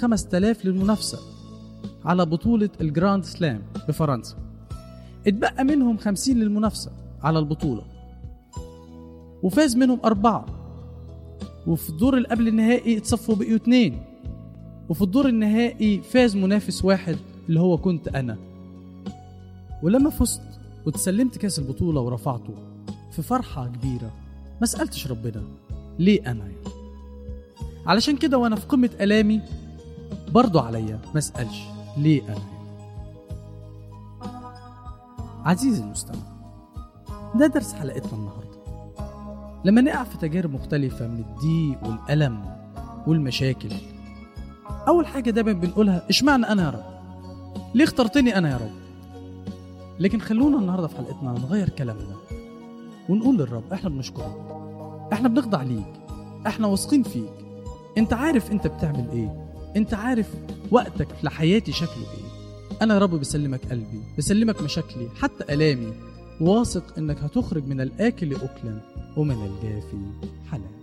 5000 للمنافسة على بطولة الجراند سلام بفرنسا اتبقى منهم 50 للمنافسة على البطولة وفاز منهم أربعة وفي الدور اللي قبل النهائي اتصفوا بقيوا اتنين وفي الدور النهائي فاز منافس واحد اللي هو كنت أنا ولما فزت وتسلمت كاس البطولة ورفعته في فرحة كبيرة ما سألتش ربنا ليه أنا يعني علشان كده وأنا في قمة ألامي برضو عليا ما اسألش ليه أنا يعني عزيزي المستمع ده درس حلقتنا النهاردة لما نقع في تجارب مختلفة من الضيق والألم والمشاكل أول حاجة دايما بنقولها اشمعنى أنا يا رب ليه اخترتني أنا يا رب لكن خلونا النهاردة في حلقتنا نغير كلامنا ونقول للرب احنا بنشكرك احنا بنخضع ليك احنا واثقين فيك انت عارف انت بتعمل ايه انت عارف وقتك لحياتي شكله ايه انا يا رب بسلمك قلبي بسلمك مشاكلي حتى الامي واثق انك هتخرج من الاكل اكلا ومن الجافي حلاوه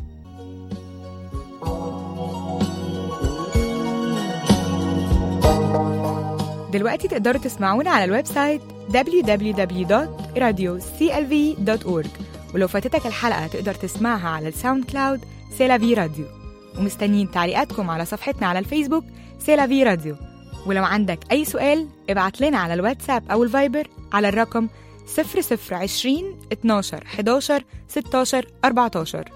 دلوقتي تقدروا تسمعونا على الويب سايت www.radioclv.org ولو فاتتك الحلقة تقدر تسمعها على الساوند كلاود سيلافي راديو ومستنيين تعليقاتكم على صفحتنا على الفيسبوك سيلافي راديو ولو عندك أي سؤال ابعت لنا على الواتساب أو الفايبر على الرقم 0020 12 11 16 14